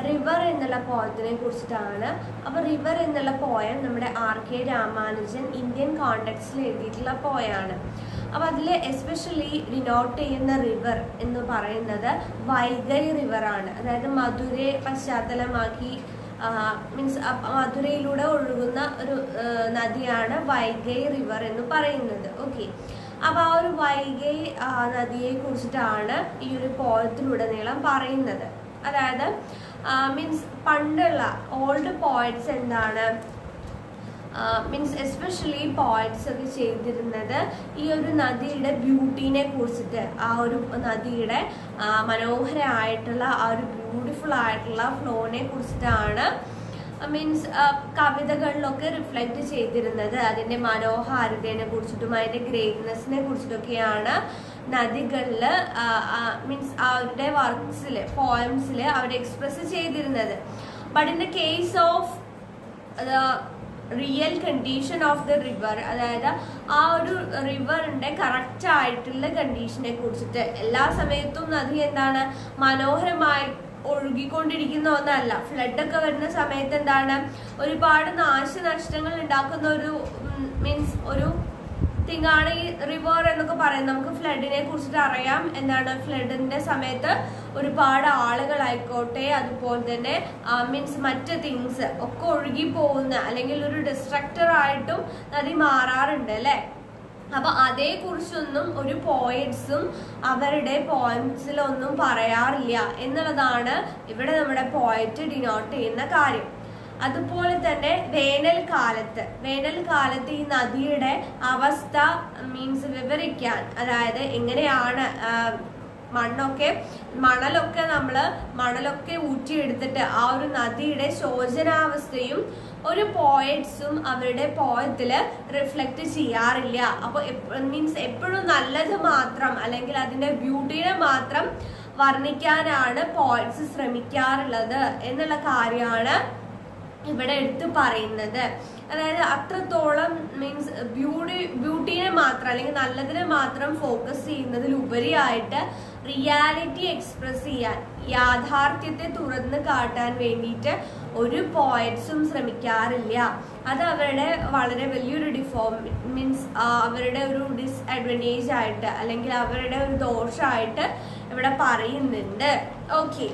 river എന്നുള്ള പോയത്തിനെ കുറിച്ചിട്ടാണ് അപ്പോൾ റിവർ എന്നുള്ള പോയം നമ്മുടെ ആർ കെ രാമാനുജൻ ഇന്ത്യൻ കോണ്ടെക്സ്റ്റിൽ എഴുതിയിട്ടുള്ള പോയാണ് അപ്പോൾ അതിൽ എസ്പെഷ്യലി ഡിനോട്ട് ചെയ്യുന്ന റിവർ എന്ന് പറയുന്നത് വൈഗൈ റിവറാണ് അതായത് മധുരയെ പശ്ചാത്തലമാക്കി മീൻസ് മധുരയിലൂടെ ഒഴുകുന്ന ഒരു ആ, നദിയാണ് വൈഗൈ റിവർ എന്ന് പറയുന്നത് ഓക്കെ അപ്പോൾ ആ ഒരു വൈഗൈ ആ, നദിയെ കുറിച്ചിട്ടാണ് ഈ ഒരു പോയത്തിലുടനീളം പറയുന്നത് അതായത് മീൻസ് പണ്ടുള്ള ഓൾഡ് പോയറ്റ്സ് എന്താണ് മീൻസ് എസ്പെഷ്യലി പോയറ്റ്സ് ഒക്കെ ചെയ്തിരുന്നത് ഈ ഒരു നദിയുടെ ബ്യൂട്ടീനെ കുറിച്ചിട്ട് ആ ഒരു നദിയുടെ ആ, മനോഹരമായിട്ടുള്ള ആ ഒരു ബ്യൂട്ടിഫുൾ ആയിട്ടുള്ള ഫ്ലോനെ കുറിച്ചിട്ടാണ് മീൻസ് കവിതകളിലൊക്കെ റിഫ്ലക്റ്റ് ചെയ്തിരുന്നത് അതിന്റെ മനോഹാരിതയെ കുറിച്ചിട്ടും അതിന്റെ ഗ്രേറ്റ്നെസ്സിനെ കുറിച്ചിട്ടൊക്കെയാണ് നദികളിൽ മീൻസ് അവരുടെ വർക്ക്സിൽ പോയംസിൽ അവർ എക്സ്പ്രസ് ചെയ്തിരുന്നത് but in the case of real condition of the river അതായത് ആ ഒരു റിവറിന്റെ കറക്റ്റ് ആയിട്ടുള്ള കണ്ടീഷനെ കുറിച്ചിട്ട് എല്ലാ സമയത്തും നദി എന്താണ് മനോഹരമായി ഒഴുകിക്കൊണ്ടിരിക്കുന്ന ഒന്നല്ല ഫ്ലഡ് ഒക്കെ വരുന്ന സമയത്ത് എന്താണ് ഒരുപാട് നാശനഷ്ടങ്ങൾ ഉണ്ടാക്കുന്ന ഒരു മീൻസ് ഒരു തിങ് ആണ് ഈ റിവർ എന്നൊക്കെ പറയുന്നത് നമുക്ക് ഫ്ലഡിനെ കുറിച്ചിട്ട് അറിയാം എന്താണ് ഫ്ലഡിന്റെ സമയത്ത് ഒരുപാട് ആളുകളായിക്കോട്ടെ അതുപോലെ തന്നെ മീൻസ് മറ്റ് തിങ്സ് ഒക്കെ ഒഴുകി പോകുന്ന അല്ലെങ്കിൽ ഒരു ഡിസ്ട്രക്ടർ ആയിട്ടും നദി മാറാറുണ്ട് അല്ലെ അപ്പൊ അതേ കുറിച്ചൊന്നും ഒരു പോയറ്റ്സും അവരുടെ പോയിന്റ്സിലൊന്നും പറയാറില്ല എന്നുള്ളതാണ് ഇവിടെ നമ്മുടെ പോയറ്റ് ഡിനോട്ട് ചെയ്യുന്ന കാര്യം അതുപോലെ തന്നെ വേനൽക്കാലത്ത് വേനൽക്കാലത്ത് ഈ നദിയുടെ അവസ്ഥ മീൻസ് വിവരിക്കാൻ അതായത് എങ്ങനെയാണ് ആ, മണ്ണൊക്കെ മണലൊക്കെ നമ്മൾ മണലൊക്കെ ഊറ്റിയെടുത്തിട്ട് ആ ഒരു നദിയുടെ ശോചനാവസ്ഥയും ഒരു പോയറ്റ്സും അവരുടെ പോയത്തില് റിഫ്ലക്റ്റ് ചെയ്യാറില്ല അപ്പോൾ മീൻസ് എപ്പോഴും നല്ലത് മാത്രം അല്ലെങ്കിൽ അതിന്റെ ബ്യൂട്ടിനെ മാത്രം വർണ്ണിക്കാനാണ് പോയറ്റ്സ് ശ്രമിക്കാറുള്ളത് എന്നുള്ള കാര്യമാണ് ഇവിടെ എടുത്തു പറയുന്നത് അതായത് അത്രത്തോളം മീൻസ് ബ്യൂട്ടി ബ്യൂട്ടീനെ മാത്രം അല്ലെങ്കിൽ നല്ലതിനെ മാത്രം ഫോക്കസ് ചെയ്യുന്നതിൽ ഉപരിയായിട്ട് റിയാലിറ്റി എക്സ്പ്രസ് ചെയ്യാൻ യാഥാർത്ഥ്യത്തെ തുറന്ന് കാട്ടാൻ വേണ്ടിയിട്ട് ഒരു പോയറ്റ്സും ശ്രമിക്കാറില്ല അത് അവരുടെ വളരെ വലിയൊരു ഡിഫോം മീൻസ് അവരുടെ ഒരു ഡിസ്അഡ്വാൻറ്റേജ് ആയിട്ട് അല്ലെങ്കിൽ അവരുടെ ഒരു ദോഷമായിട്ട് ഇവിടെ പറയുന്നുണ്ട് ഓക്കെ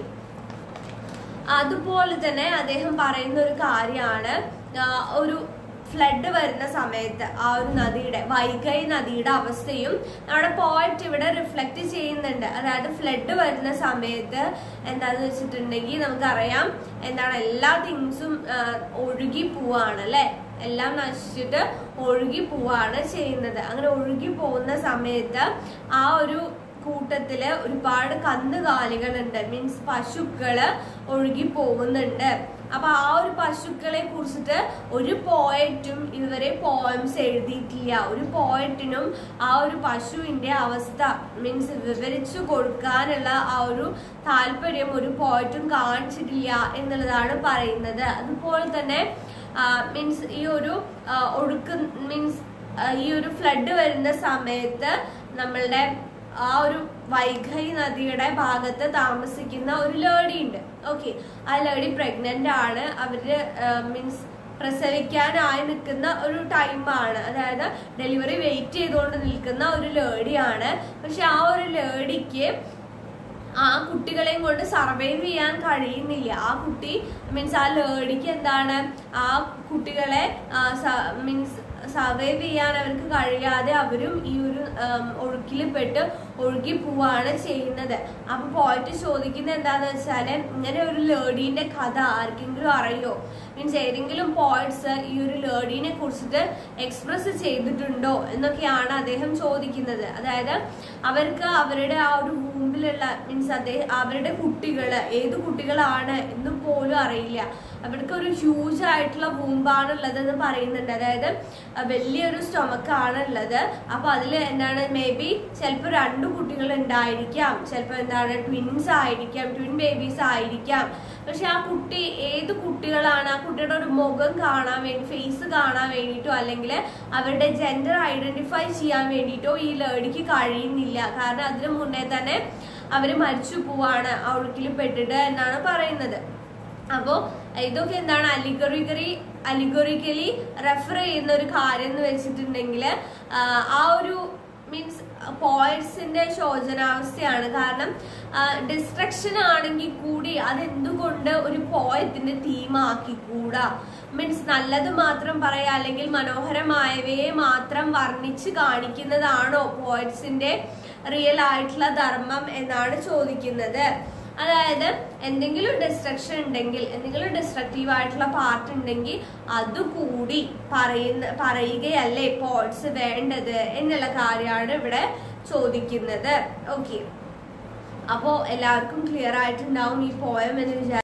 അതുപോലെ തന്നെ അദ്ദേഹം പറയുന്ന ഒരു കാര്യമാണ് ആ, ഒരു ഫ്ലഡ് വരുന്ന സമയത്ത് ആ ഒരു നദിയുടെ വൈഗൈ നദിയുടെ അവസ്ഥയും നമ്മുടെ പോയിന്റ് ഇവിടെ റിഫ്ലക്റ്റ് ചെയ്യുന്നുണ്ട് അതായത് ഫ്ലഡ് വരുന്ന സമയത്ത് എന്താന്ന് വെച്ചിട്ടുണ്ടെങ്കിൽ നമുക്കറിയാം എന്താണ് എല്ലാ തിങ്സും ഒഴുകി പോവാണ് അല്ലെ എല്ലാം നശിച്ചിട്ട് ഒഴുകി പോവാണ് ചെയ്യുന്നത് അങ്ങനെ ഒഴുകി പോകുന്ന സമയത്ത് ആ ഒരു കൂട്ടത്തില് ഒരുപാട് കന്നുകാലികളുണ്ട് മീൻസ് പശുക്കള് ഒഴുകി പോകുന്നുണ്ട് അപ്പൊ ആ ഒരു പശുക്കളെ കുറിച്ചിട്ട് ഒരു പോയറ്റും ഇതുവരെ പോയംസ് എഴുതിയിട്ടില്ല ഒരു പോയറ്റിനും ആ ഒരു പശുവിന്റെ അവസ്ഥ മീൻസ് വിവരിച്ചു കൊടുക്കാനുള്ള ആ ഒരു താല്പര്യം ഒരു പോയറ്റും കാണിച്ചിട്ടില്ല എന്നുള്ളതാണ് പറയുന്നത് അതുപോലെ തന്നെ മീൻസ് ഈ ഒരു ആ, ഒഴുക്ക് മീൻസ് ഈ ഒരു ഫ്ലഡ് വരുന്ന സമയത്ത് നമ്മളുടെ ആ ഒരു വൈഗൈ നദിയുടെ ഭാഗത്ത് താമസിക്കുന്ന ഒരു ലേഡി ഉണ്ട് ഓക്കെ ആ ലേഡി പ്രഗ്നന്റ് ആണ് അവര് മീൻസ് പ്രസവിക്കാനായി നിൽക്കുന്ന ഒരു ടൈമാണ് അതായത് ഡെലിവറി വെയിറ്റ് ചെയ്തുകൊണ്ട് നിൽക്കുന്ന ഒരു ലേഡിയാണ് പക്ഷെ ആ ഒരു ലേഡിക്ക് ആ കുട്ടികളെയും കൊണ്ട് സർവൈവ് ചെയ്യാൻ കഴിയുന്നില്ല ആ കുട്ടി മീൻസ് ആ ലേഡിക്ക് എന്താണ് ആ കുട്ടികളെ മീൻസ് സർവൈവ് ചെയ്യാൻ അവർക്ക് കഴിയാതെ അവരും ഈ ഒരു ഒഴുക്കിൽ പെട്ട് ഒഴുകി പോവാണ് ചെയ്യുന്നത് അപ്പൊ പോയിട്ട് ചോദിക്കുന്നത് എന്താന്ന് വെച്ചാല് ഇങ്ങനെ ഒരു ലേഡീന്റെ കഥ ആർക്കെങ്കിലും അറിയോ മീൻസ് ഏതെങ്കിലും പോയിന്റ്സ് ഈ ഒരു ലേഡീനെ കുറിച്ചിട്ട് എക്സ്പ്രസ് ചെയ്തിട്ടുണ്ടോ എന്നൊക്കെയാണ് അദ്ദേഹം ചോദിക്കുന്നത് അതായത് അവർക്ക് അവരുടെ ആ ഒരു വൂമ്പിലുള്ള മീൻസ് അദ്ദേഹം അവരുടെ കുട്ടികള് ഏത് കുട്ടികളാണ് എന്ന് പോലും അറിയില്ല അവർക്ക് ഒരു ഹ്യൂജ് ആയിട്ടുള്ള വൂമ്പാണ് ഉള്ളത് എന്ന് പറയുന്നുണ്ട് അതായത് അഹ് വലിയൊരു സ്റ്റൊമക്ക് ആണ് ഉള്ളത് അപ്പൊ അതിൽ എന്താണ് മേ ബി ചിലപ്പോൾ രണ്ട് കുട്ടികൾ ഉണ്ടായിരിക്കാം ചിലപ്പോൾ എന്താണ് ട്വിൻസ് ആയിരിക്കാം ട്വിൻ ബേബീസ് ആയിരിക്കാം പക്ഷെ ആ കുട്ടി ഏത് കുട്ടികളാണ് ആ കുട്ടിയുടെ ഒരു മുഖം കാണാൻ വേണ്ടി ഫേസ് കാണാൻ വേണ്ടിയിട്ടോ അല്ലെങ്കിൽ അവരുടെ ജെൻഡർ ഐഡന്റിഫൈ ചെയ്യാൻ വേണ്ടിയിട്ടോ ഈ ലേഡിക്ക് കഴിയുന്നില്ല കാരണം അതിനു മുന്നേ തന്നെ അവര് മരിച്ചു പോവാണ് ആ ഒഴുക്കിൽ പെട്ടിട്ട് എന്നാണ് പറയുന്നത് അപ്പോ ഇതൊക്കെ എന്താണ് അലിഗറിഗറി അലിഗറിക്കലി റെഫർ ചെയ്യുന്ന ഒരു കാര്യം എന്ന് വെച്ചിട്ടുണ്ടെങ്കിൽ ആ ഒരു മീൻസ് പോയിന്റ്സിന്റെ ശോചനാവസ്ഥയാണ് കാരണം ഡിസ്ട്രക്ഷൻ ആണെങ്കിൽ കൂടി അതെന്തുകൊണ്ട് ഒരു പോയത്തിന്റെ തീമാക്കി കൂടാ മീൻസ് നല്ലത് മാത്രം പറയാ അല്ലെങ്കിൽ മനോഹരമായവയെ മാത്രം വർണ്ണിച്ച് കാണിക്കുന്നതാണോ പോയിന്റ്സിന്റെ റിയൽ ആയിട്ടുള്ള ധർമ്മം എന്നാണ് ചോദിക്കുന്നത് അതായത് എന്തെങ്കിലും ഡിസ്ട്രക്ഷൻ ഉണ്ടെങ്കിൽ എന്തെങ്കിലും ഡിസ്ട്രക്റ്റീവ് ആയിട്ടുള്ള പാർട്ട് ഉണ്ടെങ്കിൽ അതുകൂടി പറയുന്ന പറയുകയല്ലേ പോയിന്റ്സ് വേണ്ടത് എന്നുള്ള കാര്യമാണ് ഇവിടെ ചോദിക്കുന്നത് ഓക്കെ അപ്പോ എല്ലാവർക്കും ക്ലിയർ ആയിട്ടുണ്ടാവും ഈ പോയം എന്ന് വിചാരിച്ചു